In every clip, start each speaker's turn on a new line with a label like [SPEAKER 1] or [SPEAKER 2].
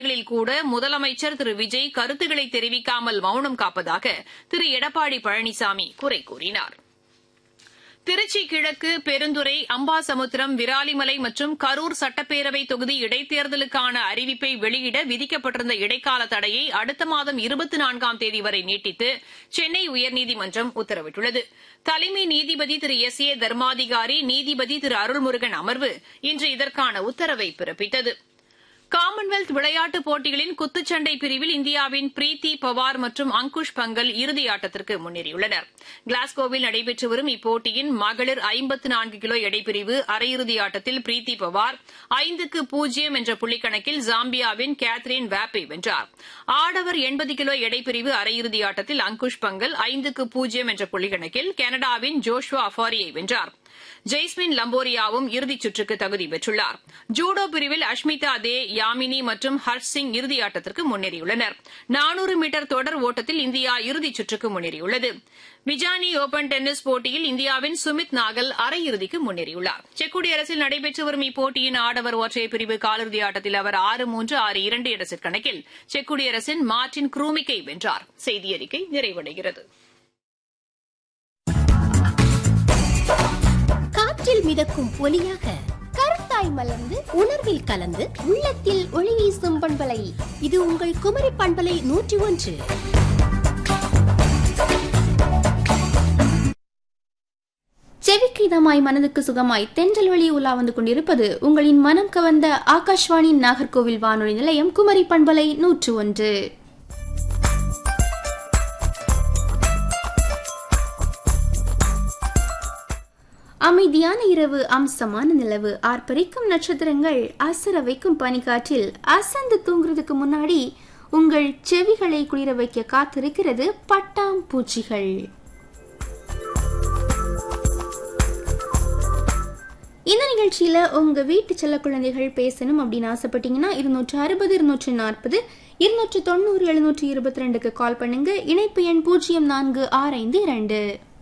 [SPEAKER 1] களில் கூட முதலமைச்சர் திரு விஜய் கருத்துக்களை தெரிவிக்காமல் மௌனம் காப்பதாக திரு எடப்பாடி பழனிசாமி குறை கூறினார் திருச்சி கிழக்கு பெருந்துறை அம்பாசமுத்திரம் விராலிமலை மற்றும் கரூர் சட்டப்பேரவை தொகுதி இடைத்தேர்தலுக்கான அறிவிப்பை வெளியிட விதிக்கப்பட்டிருந்த இடைக்கால தடையை அடுத்த மாதம் இருபத்தி நான்காம் தேதி வரை நீட்டித்து சென்னை உயர்நீதிமன்றம் உத்தரவிட்டுள்ளது தலைமை நீதிபதி திரு எஸ் ஏ தர்மாதிகாரி நீதிபதி திரு அருள்முருகன் அமர்வு இன்று இதற்கான உத்தரவை பிறப்பித்தது காமன்வெல்த் விளையாட்டுப் போட்டிகளின் குத்துச்சண்டை பிரிவில் இந்தியாவின் பிரீத்தி பவார் மற்றும் அங்குஷ் பங்கல் இறுதியாட்டத்திற்கு முன்னேறியுள்ளனர் கிளாஸ்கோவில் நடைபெற்று வரும் இப்போட்டியின் மகளிர் ஐம்பத்து நான்கு கிலோ எடைப்பிரிவு அரையிறுதி ஆட்டத்தில் பிரீத்தி பவார் ஐந்துக்கு பூஜ்ஜியம் என்ற புள்ளிக்கணக்கில் ஜாம்பியாவின் கேத்ரின் வேப்பை வென்றார் ஆடவர் எண்பது கிலோ எடைப்பிரிவு அரையிறுதி ஆட்டத்தில் அங்குஷ் பங்கல் ஐந்துக்கு பூஜ்ஜியம் என்ற புள்ளிக்கணக்கில் கனடாவின் ஜோஷ்வா அஃபாரியை வென்றார் ஜெய்ஸ்மின் லம்போரியாவும் இறுதிச் சுற்றுக்கு தகுதி பெற்றுள்ளார் ஜூடோ பிரிவில் அஷ்மிதா தே யாமினி மற்றும் ஹர்ஷ் சிங் இறுதியாட்டத்திற்கு முன்னேறியுள்ளனர் நானூறு மீட்டர் தொடர் ஓட்டத்தில் இந்தியா இறுதிச் சுற்றுக்கு முன்னேறியுள்ளது விஜானி ஓபன் டென்னிஸ் போட்டியில் இந்தியாவின் சுமித் நாகல் அரையிறுதிக்கு முன்னேறியுள்ளார் செக் குடியரசில் நடைபெற்று வரும் இப்போட்டியின் ஆடவர் ஒற்றையர் பிரிவு காலிறுதி ஆட்டத்தில் அவர் ஆறு மூன்று ஆறு இரண்டு என்ற செட் கணக்கில் செக் குடியரசின் மார்டின் குரூமிக்கை வென்றார் செய்தியறிக்கை நிறைவடைகிறது
[SPEAKER 2] காற்றில் மிதக்கும் ஒலியாக கருத்தாய் மலர்ந்து உணர்வில் கலந்து உள்ளத்தில் ஒளி வீசும் பண்பலை இது உங்கள் குமரி பண்பலை நூற்றி ஒன்று செவிக்கு இதமாய் மனதுக்கு சுகமாய் தென்றல் வழி உலா வந்து கொண்டிருப்பது உங்களின் மனம் கவர்ந்த ஆகாஷ்வாணி நாகர்கோவில் வானொலி நிலையம் குமரி பண்பலை நூற்று ஒன்று அமைதியான இரவு அம்சமான நிலவு ஆர்ப்பரிக்கும் நட்சத்திரங்கள் அசர வைக்கும் பனிக்காற்றில் அசந்து தூங்குறதுக்கு முன்னாடி உங்கள் செவிகளை குளிர வைக்க காத்திருக்கிறது பட்டாம்பூச்சிகள் இந்த நிகழ்ச்சியில உங்க வீட்டு செல்ல குழந்தைகள் பேசணும் அப்படின்னு ஆசைப்பட்டீங்கன்னா இருநூற்று அறுபது இருநூற்று நாற்பது இருநூற்று தொண்ணூறு எழுநூற்று இருபத்தி ரெண்டுக்கு கால் பண்ணுங்க இணைப்பு எண் பூஜ்ஜியம் நான்கு ஆறு ஐந்து இரண்டு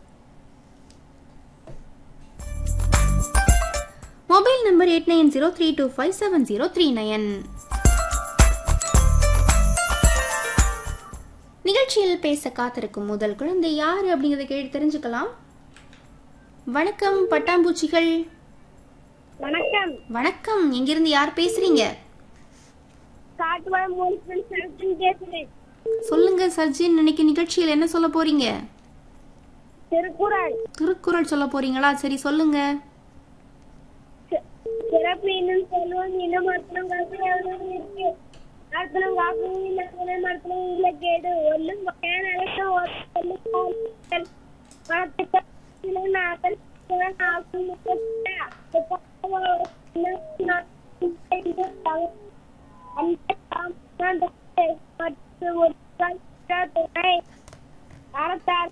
[SPEAKER 2] mobile number eight nine zero three two five seven zero three nine நிகழ்ச்சியில் பேச காத்திருக்கும் முதல் குழந்தை யார் அப்படிங்கறத கேட்டு தெரிஞ்சுக்கலாம் வணக்கம் பட்டாம்பூச்சிகள்
[SPEAKER 3] வணக்கம்
[SPEAKER 2] வணக்கம் எங்கிருந்து யார் பேசுறீங்க
[SPEAKER 3] காட்டுவளம் மூலிகை சரத்தின் பேசுகிறேன்
[SPEAKER 2] சொல்லுங்க சர்ஜின் இன்னைக்கு நிகழ்ச்சியில் என்ன சொல்ல போறீங்க
[SPEAKER 3] திருக்குறள்
[SPEAKER 2] திருக்குறள் சொல்ல போறீங்களா சரி சொல்லுங்க
[SPEAKER 3] சி- சிறப்பு இன்னும் செல்வம் இன்னும் மருத்துவம் காக்கும் எவ்வளவு இருக்கு மருத்துவம் காக்கும் இல்லை துணை மருத்துவம் இல்லை கேடு ஒல்லும் பயன் அழைக்கும் ஒரு சொல்லும் போல் மரத்துக்கு சில நாட்கள் சில நாட்கள் முப்பத்தி அந்த தாம் மற்றும் ஒரு துணை அறத்தார்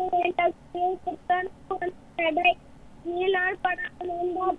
[SPEAKER 3] நீலால் படம்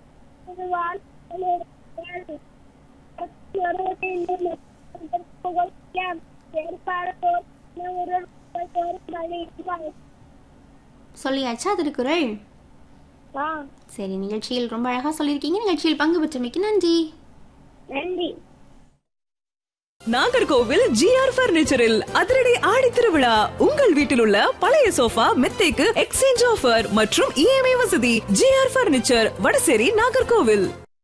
[SPEAKER 2] சொல்லியாச்சா திருக்குறள் சரி நிகழ்ச்சியில் ரொம்ப அழகா சொல்லியிருக்கீங்க நிகழ்ச்சியில் பங்கு பெற்றமைக்கு நன்றி
[SPEAKER 3] நன்றி
[SPEAKER 4] நாகர்கோவில் ஜிஆர் பர்னிச்சரில் அதிரடி ஆடி திருவிழா உங்கள் வீட்டில் உள்ள பழைய சோஃபா மெத்தைக்கு எக்ஸ்சேஞ்ச் ஆஃபர் மற்றும் இஎம்ஐ வசதி ஜிஆர் பர்னிச்சர் வடசேரி நாகர்கோவில்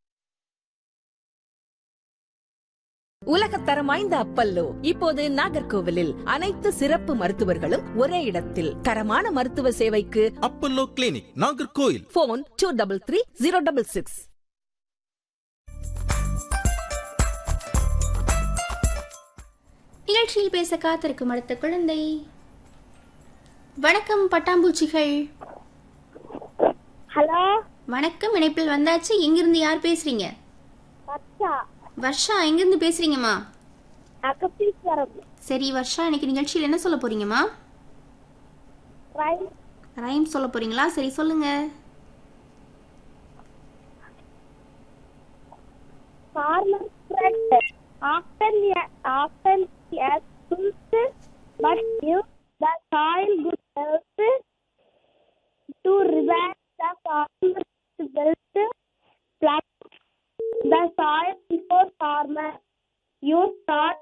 [SPEAKER 5] உலகத்தரம் வாய்ந்த அப்பல்லோ இப்போது நாகர்கோவிலில் அனைத்து சிறப்பு மருத்துவர்களும் ஒரே இடத்தில் தரமான மருத்துவ சேவைக்கு
[SPEAKER 6] Apollo clinic Nagercoil
[SPEAKER 5] phone two double three zero double six
[SPEAKER 2] நிகழ்ச்சியில் பேச காத்திருக்கும் அடுத்த குழந்தை வணக்கம் பட்டாம்பூச்சிகள்
[SPEAKER 3] ஹலோ
[SPEAKER 2] வணக்கம் இணைப்பில் வந்தாச்சு எங்கிருந்து யார் பேசுறீங்க
[SPEAKER 3] பச்சா
[SPEAKER 2] வர்ஷா எங்கிருந்து பேசுறீங்கம்மா
[SPEAKER 3] அகப்பீஸ்வரம்
[SPEAKER 2] சரி வர்ஷா இன்னைக்கு நிகழ்ச்சியில் என்ன சொல்ல போறீங்கம்மா
[SPEAKER 3] ரைட்
[SPEAKER 2] ரைம் சொல்ல போறீங்களா சரி சொல்லுங்க
[SPEAKER 3] farmer spread often often yes fruit but use the soil good health to revenge the farmer built plant the soil before farmer You start